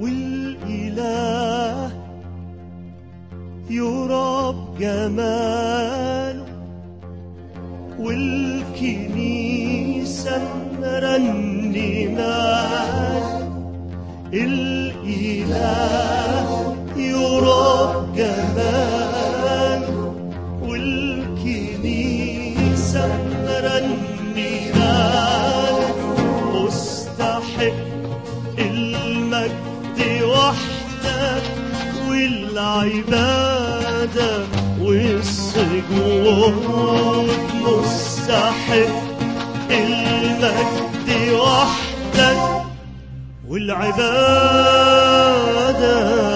والإله يرى بجماله والكنيسة مرنمات الإله يرى بجماله والكنيسة مرنمات مستحق المجد وحدك والعبادة والسجود مستحق المجد وحدك والعبادة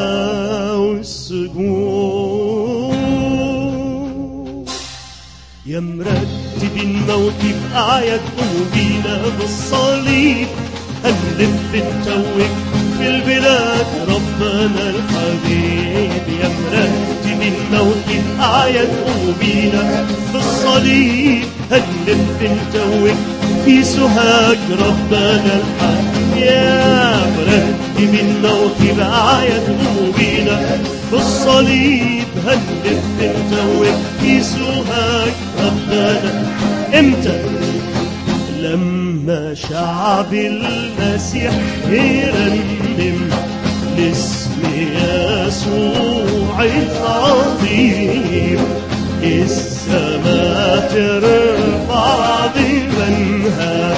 والسجود يا مرتب الموت بأعياد قلوبنا بالصليب هنلف نتوج في البلاد ربنا الحبيب يا مرتب الموت بأعياد قلوبنا بالصليب هنلف نتوج في سوهاج ربنا الحبيب يا مرتب الموت بأعياد قلوبنا بالصليب هنلف نتوج في سوهاج ربنا امتى لما شعب المسيح يرنم لاسم يسوع العظيم السماء ترفع بمنها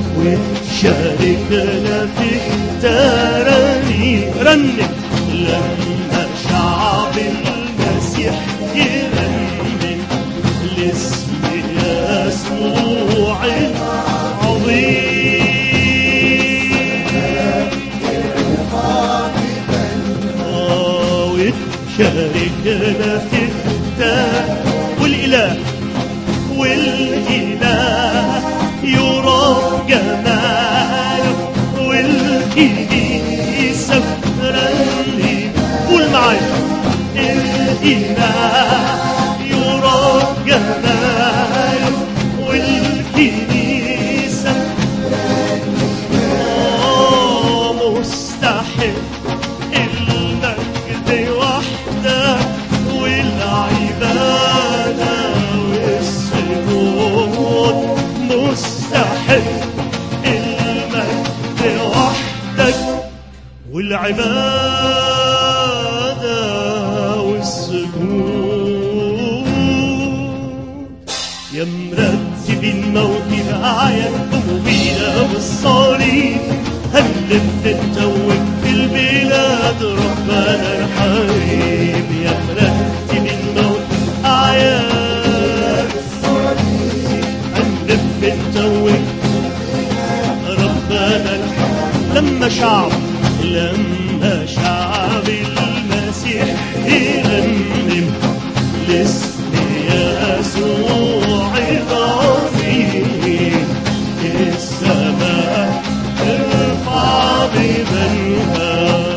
وتشاركنا في الترانيم رنم لما شعب المسيح يرنم لاسم يسوع العظيم آه، وتشاركنا في الترانيم والإله والإله يرى جماله والكنيسة ترنم قول معايا الإله يرى جماله والكنيسة آه، مستحق المجد وحده والعبادة والسجود مستحق المجد وحدك والعبادة والسجود يا مرتب الموت بأعياد قلوبنا بالصليب هنلف نتوج في البلاد ربنا الحبيب يا مرتب الموت أعياد هنلف نتوج ربنا الحبيب لما شعب لما شعب المسيح يرنم لاسم يسوع العظيم السماء ترفع بمنها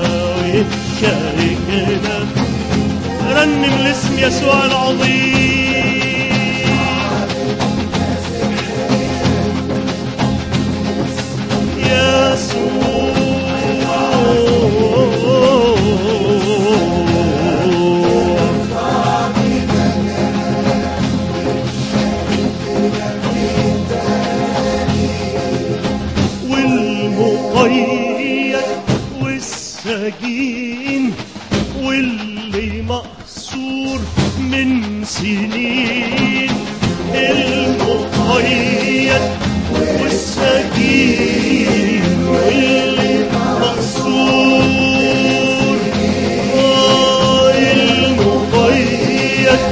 وتشاركنا رنم لاسم يسوع العظيم يسوع والمقيد والسجين واللي مقصور من سنين المقيد والسجين واللي مقصور آه، المقيد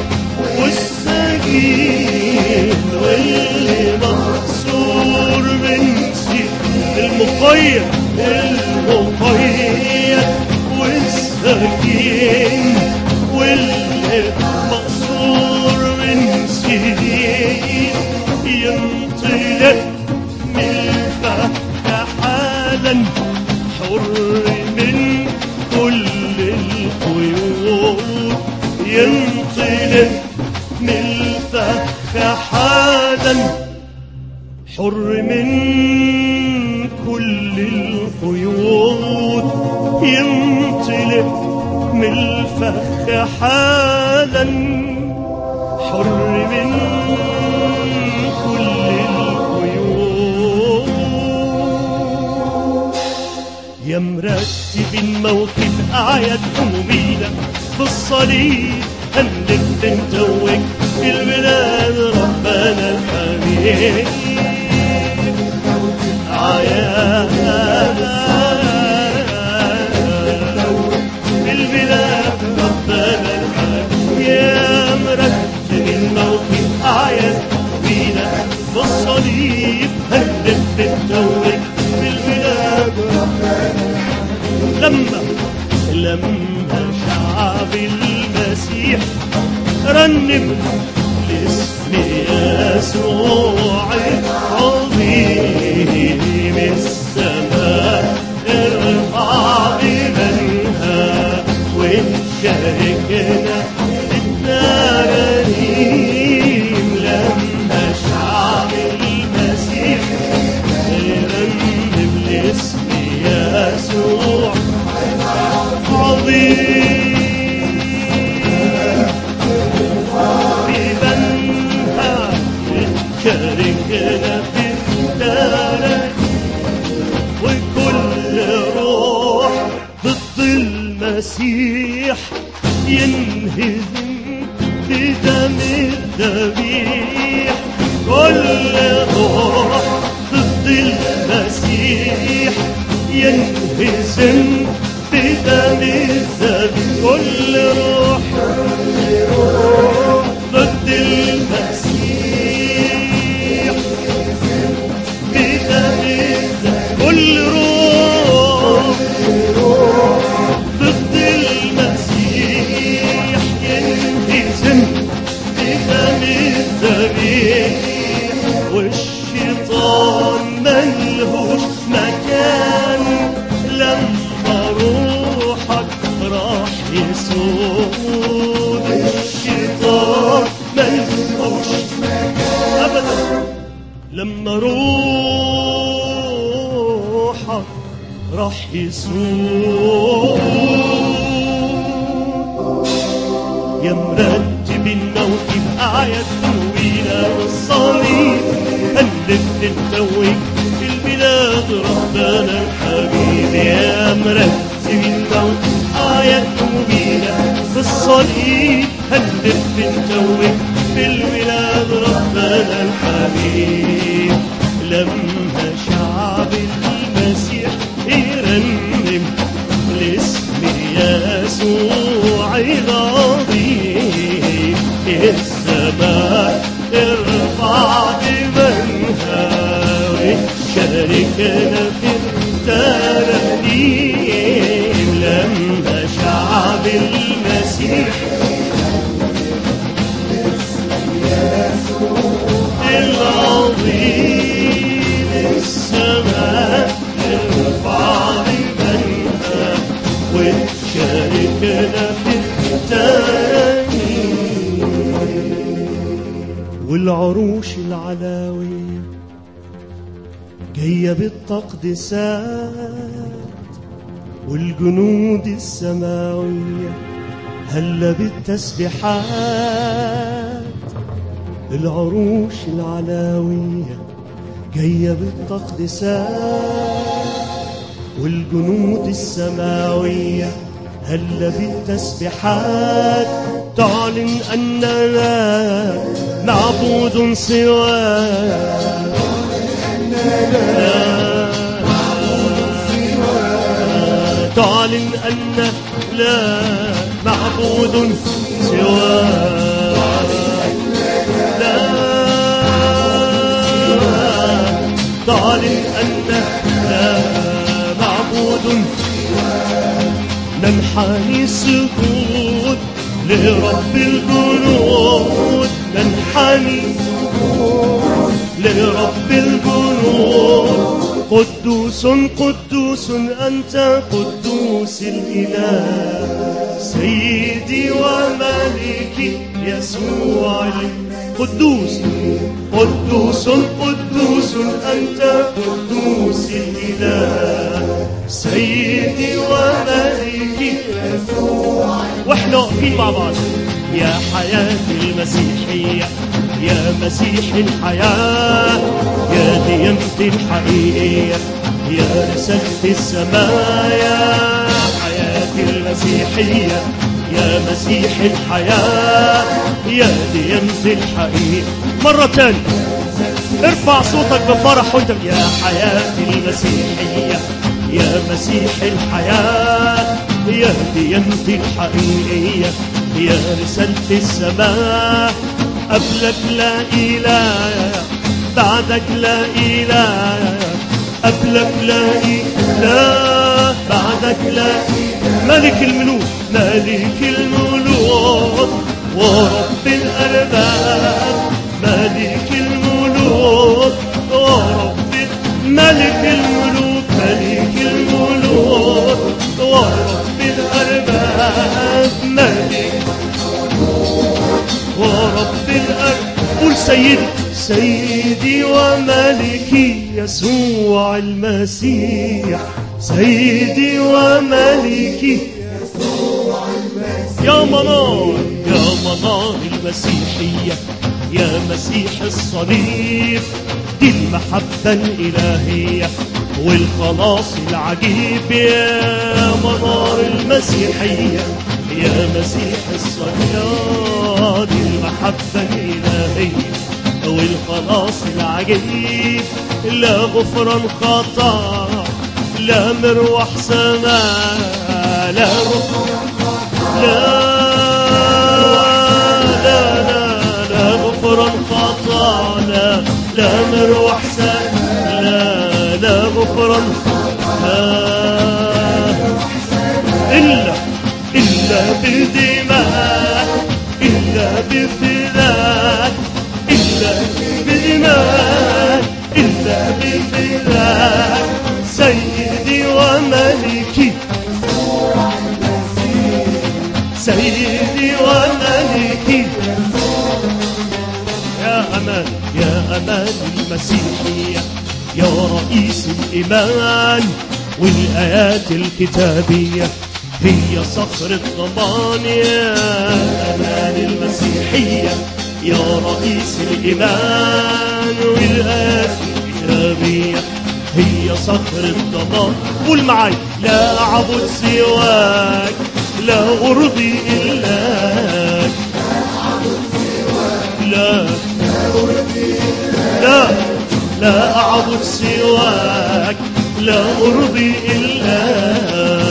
والسجين واللي مقصور من سنين المقيد المقيد والسكين واللي مقصور من سنين ينطلق من الفك حالا حر من كل القيود ينطلق من الفك حالا حر من كل القيود ينطلق من الفخ حالا حر من كل القيود يا مرتب موكب أعياد أمومينا بالصليب هنلف نتوج في البلاد ربنا الحميد عياد في البلاد ربنا الحميد يا مرتب الموكب أعياد بينا بالصليب هنلف نتوج في البلاد لما لما شعب المسيح رنم لاسم يسوع العظيم السماء ارفع بمنها وشاركنا الترانيم لما شعب المسيح يرنم لاسم يسوع عظيم بمنها شاركنا في الدار وكل روح ضد المسيح ينهزم بدم الذبيح كل روح ضد المسيح ينهزم بدم الذبيح كل روح ضد المسيح بدم الذبيح كل روح ضد المسيح ينهزم بدم الذبيح والشيطان ملهوش مكان لما روحك راح يسود الشيطان ملهوش مكان ابدا لما روحك راح يسود يا مرتب الموكب أعياد طويلة والصليب هنلف نتوج في البلاد ربنا الحبيب يا مرتب الموكب أعياد طويلة بالصليب هنلف نتوج في البلاد ربنا الحبيب لما شعب المسيح يرنم لاسم يسوع العظيم السماء ارفع بمنها وشاركنا في الترنيم لما شعب المسيح العظيم السماء ارفع بمنها وتشاركنا في الترانيم والعروش العلاوية جاية بالتقديسات والجنود السماوية هلا بالتسبيحات العروش العلاوية جاية بالتقديسات والجنود السماوية هلا بالتسبيحات تعلن أننا معبود سواك تعلن أن لا معبود سواك لا تعلن أن لا معبود ننحني سجود لرب الجنود ننحني لرب الجنود قدوس قدوس أنت قدوس الإله سيدي وملكي يسوع قدوس قدوس قدوس أنت قدوس الإله سيدي وملكي واحنا واقفين مع بعض يا حياة المسيحية يا مسيح الحياة يا ديانتي الحقيقية يا رسالة السماء يا حياة المسيحية يا مسيح الحياة يا ديانتي الحقيقة مرة تانية ارفع صوتك بفرح وانت يا حياة المسيحية يا مسيح الحياة يا ديانتي الحقيقية يا رسالة السماء قبلك لا إله بعدك لا إله قبلك لا إله بعدك لا ملك الملوك ملك الملوك ورب الأرباب ملك الملوك ورب ملك الملوك ملك الملوك ورب الأرباب ملك ورب الأرض قول سيدي سيدي وملكي يسوع المسيح سيدي وملكي يا منار يا منار المسيحية يا مسيح الصليب دي المحبة الإلهية والخلاص العجيب يا منار المسيحية يا مسيح الصليب دي المحبة الإلهية والخلاص العجيب لا غفران خطا لا مروح سماء لا غفران لا لا لا لا غفران خطا لا لا مروح سماء لا لا غفران لا إلا إلا بدماء إلا بفداء إلا بدماء إلا بفداء سيدي وملكي سيدي وملكي يا أمان يا أمان المسيحية يا رئيس الإيمان والآيات الكتابية هي صخر الضمان يا أمان المسيحية يا رئيس الإيمان والآيات الكتابية هي صخر الضمان قول معاي لا أعبد سواك لا أرضي إلاك لا لا لا أعبد سواك لا أرضي إلاك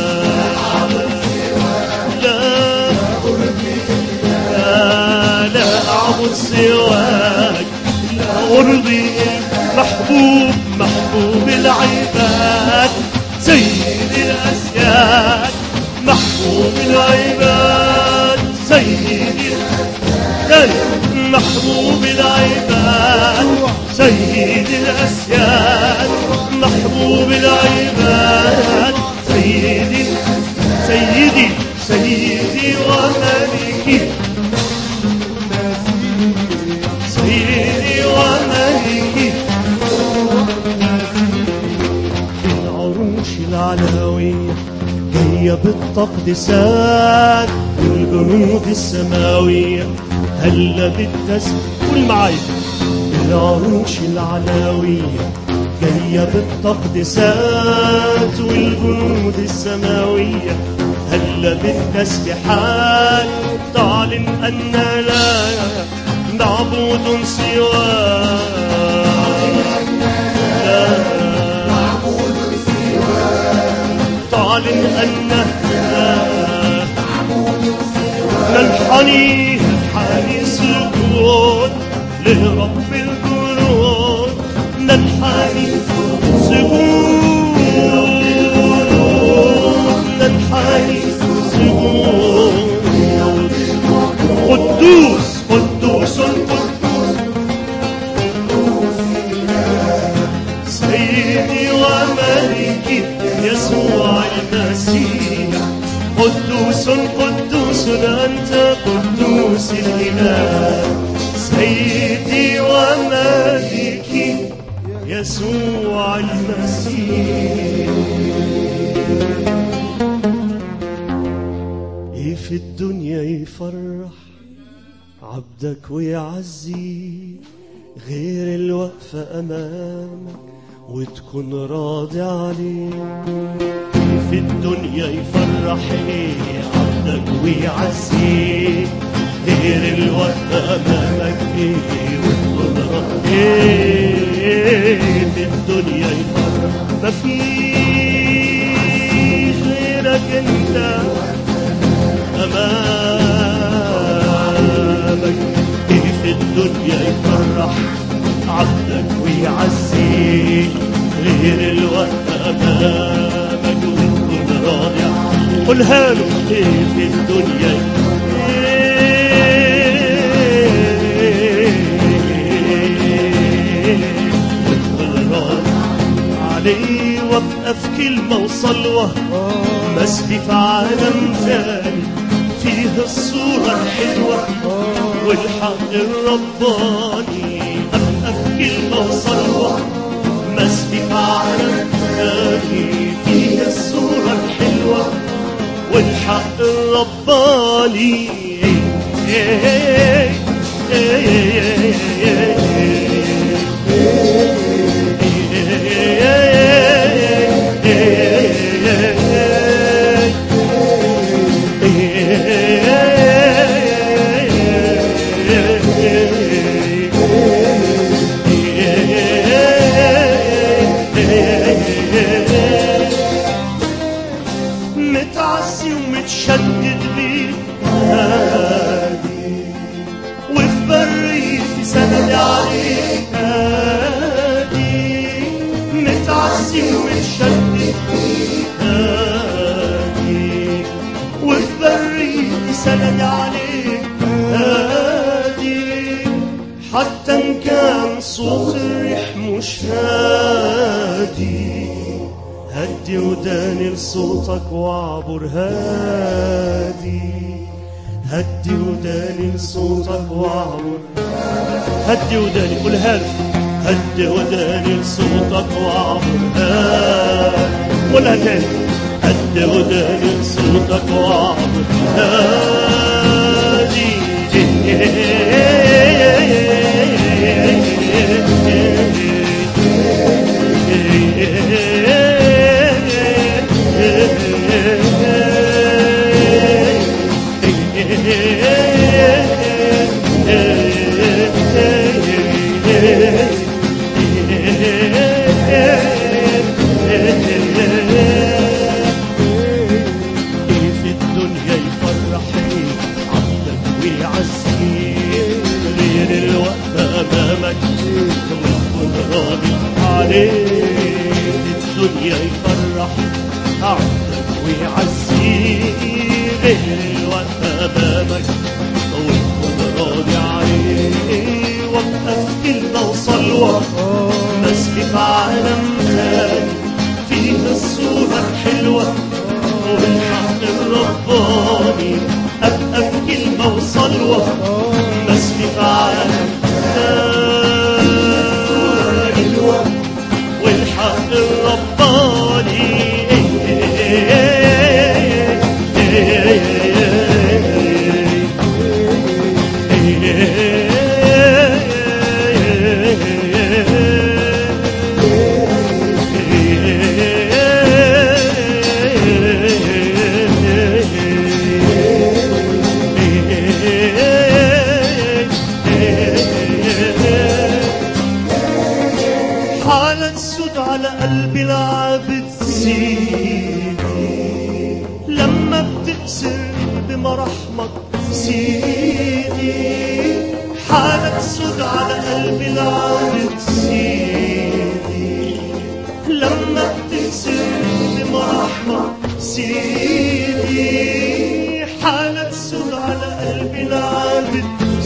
لا لا لا أعبد سواك لا أرضي محبوب محبوب العباد سيد الأسياد محبوب العباد سيد الأسياد محبوب العباد سيد الأسياد محبوب العباد سيدي سيدي سيدي وملكي سيدي وملكي العروش العلوية جاية بالتقديسات والجنود السماوية هلا بالتسبيح قول معايا العروش العلوية جاية بالتقديسات والجنود السماوية هلا بالتسبيحات تعلن أن لا معبود سواك لا تعلن أن ننحني ننحني سجود لرب الجنود ننحني سجود ننحني سجود قدوس قدوس قدوس سيدي وملكي يسوع المسيح قدوس قدوس أنت قدوس الإله سيدي يسوع المسيح ايه في الدنيا يفرح عبدك ويعزيك غير الوقفة أمامك وتكون راضي عليه في الدنيا يفرح ايه عبدك ويعزيك غير الوقفة أمامك ايه وتكون راضي ايه في الدنيا يفرح مفيش غيرك انت أمامك إيه في الدنيا يفرح عبدك ويعزيك غير الوقت أمامك وتكون راضي قولها له إيه في الدنيا وتكون راضي عليه وابقى في كلمة وصلوة مسبي في عالم ثاني فيه الصورة الحلوة والحق الرباني أبقى في كلمة وصلوة مسبي في عالم ثاني فيه الصورة الحلوة والحق الرباني متعسي ومتشدد بيه هادي وفي بريتي سند عليك هادي متعسي ومتشدد بيه هادي وفي بريتي سند عليك هادي حتى ان كان صوت الريح مش هادي هدي وداني لصوتك واعبر هادي هدي وداني لصوتك واعبر هدي وداني قولها له هدي وداني لصوتك واعبر هادي قولها تاني هدي وداني لصوتك واعبر هادي في الدنيا يفرحني عبدك ويعزيك غير الوقت امامك وتكون راضي عليه في الدنيا يفرح عبدك ويعزيك غير الوقت امامك وتكون راضي عليه وابقى في كلمه وصلوه مسكي في عالم ثاني فيه الصوره الحلوه والحق الرباني أبقى في كلمة وصلوة مسمي في عالم ثاني والحق الرباني حالة سود على قلبي العابد سيدي لما بتأسر بمراحمك سيدي حالة سود على قلبي العابد سيدي لما بتأسر بمراحمك سيدي حالة سود على قلبي العابد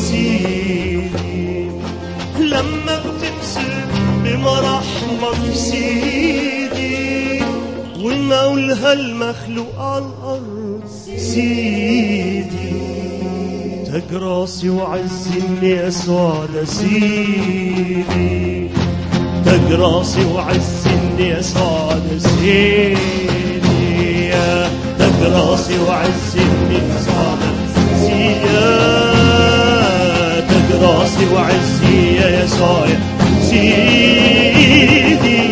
سيدي لما بتبسم بمراحمك سيدي ومولها المخلوق على الأرض سيدي تاج راسي وعز إن يسوع ده سيدي تاج راسي وعز اني يسوع نسيني تاج راسي وعز اني يسوع نسيني تاج راسي وعزي يا يسوع سيدي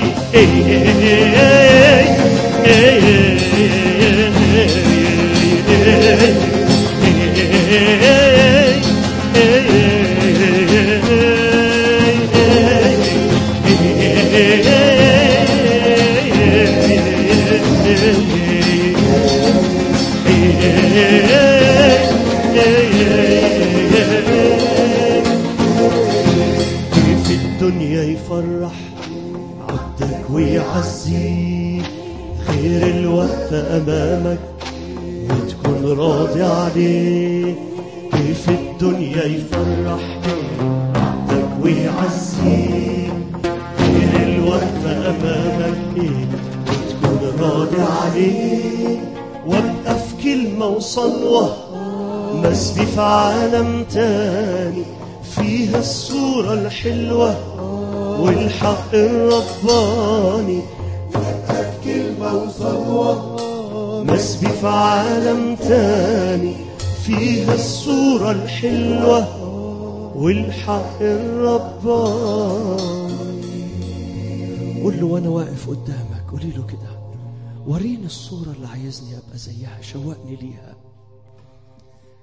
في الدنيا يفرح عبدك ويعزيك خير الوقت أمامك وتكون راضي عليه كيف الدنيا يفرح عبدك ويعزيك خير الوقت أمامك وتكون راضي عليه وابقى في كلمة وصلوة مسبي في عالم تاني فيها الصورة الحلوة والحق الرباني كلمة وصلوة مسبي في عالم تاني فيها الصورة الحلوة والحق الرباني قول له وانا واقف قدامك قولي له كده وريني الصورة اللي عايزني ابقى زيها شوقني ليها